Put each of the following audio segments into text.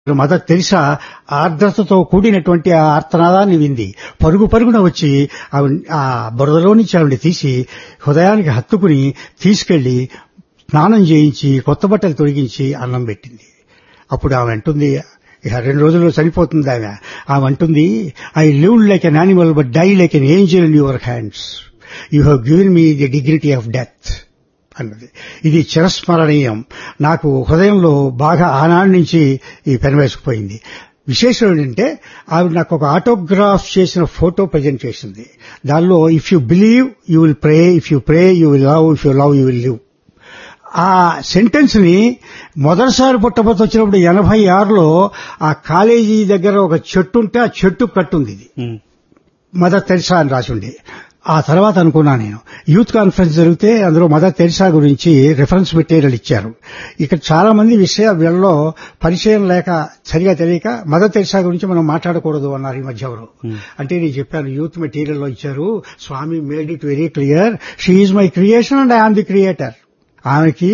mother Teresa ఆర్ద్రతతో కూడినటువంటి ఆ ఆర్తనాదాన్ని వింది పరుగు పరుగున వచ్చి ఆవిడ ఆ బురదలో నుంచి ఆవిడ తీసి హృదయానికి హత్తుకుని తీసుకెళ్లి స్నానం చేయించి కొత్త బట్టలు తొలగించి అన్నం పెట్టింది అప్పుడు ఆమె అంటుంది ఇక రెండు రోజుల్లో చనిపోతుంది ఆమె ఆమె అంటుంది I live like an animal but die like an angel in your hands you have given me the dignity of death అన్నది ఇది చిరస్మరణీయం నాకు హృదయంలో బాగా ఆనాడు నుంచి ఈ పెనవేసుకుపోయింది విశేషం ఏంటంటే ఆవిడ నాకు ఒక ఆటోగ్రాఫ్ చేసిన ఫోటో ప్రజెంట్ చేసింది దానిలో if you believe you will pray if you pray you will love if you love you will live ఆ సెంటెన్స్ ని మొదటిసారి పుట్టబోతు వచ్చినప్పుడు ఎనభై ఆరులో ఆ కాలేజీ దగ్గర ఒక చెట్టు ఉంటే ఆ చెట్టు కట్టుంది ఇది మదర్ తెరిసా అని రాసి ఉండే ఆ తర్వాత అనుకున్నా నేను యూత్ కాన్ఫరెన్స్ జరిగితే అందులో మదర్ తెరిసా గురించి రిఫరెన్స్ మెటీరియల్ ఇచ్చారు ఇక్కడ చాలా మంది విషయ వీళ్ళలో పరిచయం లేక సరిగా తెలియక మదర్ తెరిసా గురించి మనం మాట్లాడకూడదు అన్నారు ఈ మధ్య ఎవరు అంటే నేను చెప్పాను యూత్ మెటీరియల్ లో ఇచ్చారు Swami made it very clear she is my creation and I am the creator ఆమెకి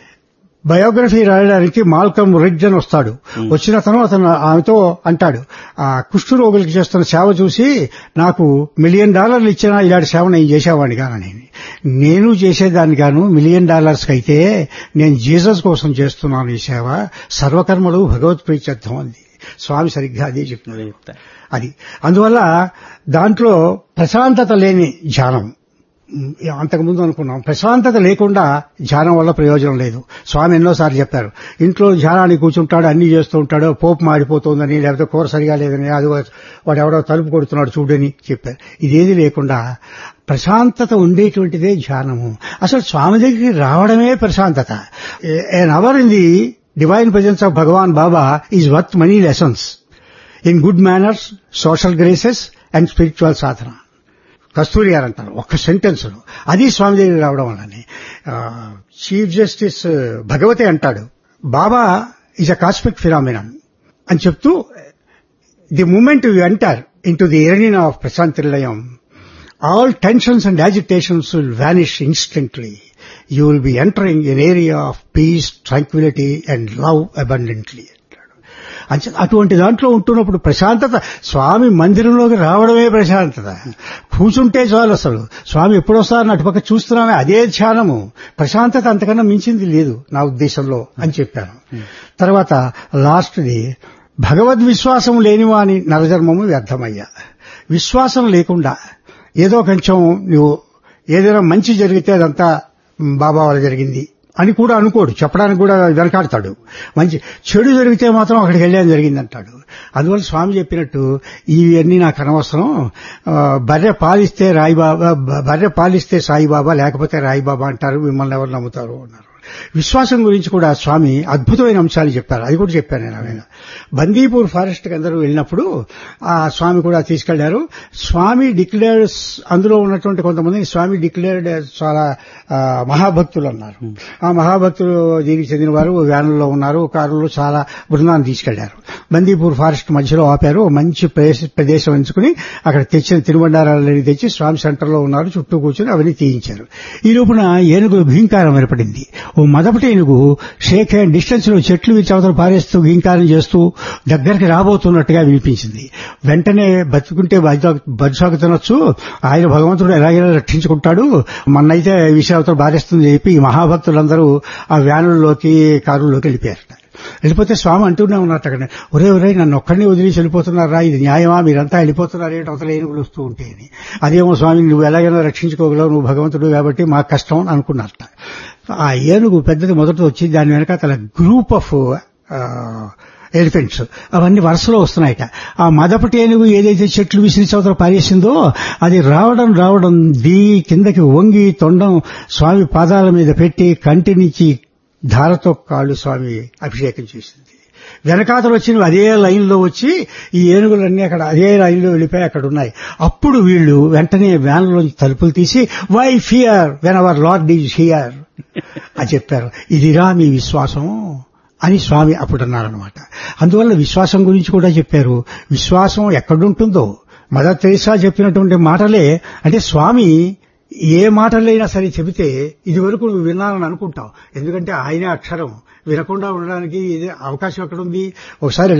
బయోగ్రఫీ రాయడానికి మాల్కమ్ రిడ్జ్ అని వస్తాడు వచ్చిన అతను అతను ఆమెతో అంటాడు ఆ కుష్ఠు రోగులకి చేస్తున్న సేవ చూసి నాకు మిలియన్ డాలర్లు ఇచ్చినా ఇలాంటి సేవ నేను చేసేవాడిని కానని నేను చేసేదాన్ని గాను మిలియన్ డాలర్స్ అయితే నేను జీసస్ కోసం చేస్తున్నాను ఈ సేవ సర్వకర్మలు భగవత్ ప్రీత్యర్థం అంది స్వామి సరిగ్గా అదే చెప్తున్నారు అది అందువల్ల దాంట్లో ప్రశాంతత లేని ధ్యానం అంతకుముందు అనుకున్నాం ప్రశాంతత లేకుండా ధ్యానం వల్ల ప్రయోజనం లేదు స్వామి ఎన్నోసార్లు చెప్పారు ఇంట్లో ధ్యానానికి కూర్చుంటాడు అన్ని చేస్తూ ఉంటాడు పోపు మాడిపోతుందని లేకపోతే కూర సరిగా లేదని అది వాడు ఎవడో తలుపు కొడుతున్నాడు చూడని చెప్పారు ఇదేది లేకుండా ప్రశాంతత ఉండేటువంటిదే ధ్యానము అసలు స్వామి దగ్గరికి రావడమే ప్రశాంతత an hour in the divine presence of Bhagavan Baba is worth many lessons in good manners social graces and spiritual sadhana Kasturi garu అంటారు ఒక్క సెంటెన్స్ అది స్వామి దగ్గర రావడం వల్లనే చీఫ్ జస్టిస్ భగవతి అంటాడు Baba is a cosmic phenomenon అని చెప్తూ the moment you enter into the arena of Prasanthi Nilayam all tensions and agitations will vanish instantly you will be entering an area of peace tranquillity and love abundantly అటువంటి దాంట్లో ఉంటున్నప్పుడు ప్రశాంతత స్వామి మందిరంలోకి రావడమే ప్రశాంతత కూర్చుంటే చాలు అసలు స్వామి ఎప్పుడొస్తారని అటుపక్క చూస్తున్నామే అదే ధ్యానము ప్రశాంతత అంతకన్నా మించింది లేదు నా ఉద్దేశంలో అని చెప్పాను తర్వాత లాస్ట్ది భగవద్ విశ్వాసం లేనివాని నరజన్మము వ్యర్థమయ్యా విశ్వాసం లేకుండా ఏదో కొంచెం నువ్వు ఏదైనా మంచి జరిగితే అదంతా బాబా వల్ల జరిగింది అని కూడా అనుకోడు చెప్పడానికి కూడా వెనకాడతాడు మంచి చెడు జరిగితే మాత్రం అక్కడికి వెళ్ళాను జరిగిందంటాడు అందువల్ల స్వామి చెప్పినట్టు ఇవన్నీ నాకు అనవసరం బర్రె పాలిస్తే రాయిబాబా బర్రె పాలిస్తే సాయిబాబా లేకపోతే రాయిబాబా అంటారు మిమ్మల్ని ఎవరు నమ్ముతారు అన్నారు విశ్వాసం గురించి కూడా స్వామి అద్భుతమైన అంశాలు చెప్పారు అది కూడా చెప్పాను నేను ఆయన బందీపూర్ ఫారెస్ట్ కి అందరూ వెళ్ళినప్పుడు ఆ స్వామి కూడా తీసుకెళ్లారు స్వామి డిక్లేర్డ్ అందులో ఉన్నటువంటి కొంతమంది స్వామి డిక్లేర్డ్ చాలా మహాభక్తులు అన్నారు ఆ మహాభక్తులు దీనికి చెందిన వారు వ్యాన్లో ఉన్నారు కారులో చాలా బృందాన్ని తీసుకెళ్లారు బందీపూర్ ఫారెస్ట్ మధ్యలో ఆపారు మంచి ప్రదేశం ఎంచుకుని అక్కడ తెచ్చిన తిరుబండారాలని తెచ్చి స్వామి సెంటర్లో ఉన్నారు చుట్టూ కూర్చొని అవన్నీ తీయించారు ఈ లోపున ఏనుగులు భీంకారం ఏర్పడింది ఓ మొదటి ఏనుగు షేక్ హ్యాండ్ డిస్టెన్స్ లో చెట్లు చవతలు పారేస్తూ గీంకారం చేస్తూ దగ్గరికి రాబోతున్నట్టుగా వినిపించింది వెంటనే బతుకుంటే బజ్జాకు తినొచ్చు ఆయన భగవంతుడు ఎలాగైనా రక్షించుకుంటాడు మన్నైతే విషయావతలు బారేస్తుంది చెప్పి ఈ మహాభక్తులందరూ ఆ వ్యానుల్లోకి కారుల్లోకి వెళ్ళిపోయారట వెళ్ళిపోతే స్వామి అంటూనే ఉన్నట్టు అక్కడ ఒరే ఒరే నన్ను ఒక్కడిని వదిలేసి వెళ్ళిపోతున్నారా ఇది న్యాయమా మీరంతా వెళ్ళిపోతున్నారు ఏంటి అవతల ఏనుగులు వస్తూ ఉంటే అని అదేమో స్వామి నువ్వు ఎలాగైనా రక్షించుకోగలవు నువ్వు భగవంతుడు కాబట్టి మాకు కష్టం అనుకున్నారట ఆ ఏనుగు పెద్దది మొదట వచ్చి దాని వెనక తన గ్రూప్ ఆఫ్ ఎలిఫెంట్స్ అవన్నీ వరుసలో వస్తున్నాయట ఆ మదపటి ఏనుగు ఏదైతే చెట్లు విసిరి చవతల పారేసిందో అది రావడం రావడం దీ కిందకి వంగి తొండం స్వామి పాదాల మీద పెట్టి కంటి నుంచి ధారతో కాళ్ళు స్వామి అభిషేకం చేసింది వెనకాతలు వచ్చినవి అదే లైన్లో వచ్చి ఈ ఏనుగులన్నీ అక్కడ అదే లైన్లో వెళ్ళిపోయి అక్కడ ఉన్నాయి అప్పుడు వీళ్ళు వెంటనే వ్యాన్లోంచి తలుపులు తీసి why fear when our Lord is here అని చెప్పారు ఇదిరా మీ విశ్వాసం అని స్వామి అప్పుడు అన్నారనమాట అందువల్ల విశ్వాసం గురించి కూడా చెప్పారు విశ్వాసం ఎక్కడుంటుందో మదర్ తెరిసా చెప్పినటువంటి మాటలే అంటే స్వామి ఏ మాటలైనా సరే చెబితే ఇది వరకు నువ్వు విన్నానని అనుకుంటావు ఎందుకంటే ఆయనే అక్షరం వినకుండా ఉండడానికి ఇది అవకాశం ఎక్కడుంది ఒకసారి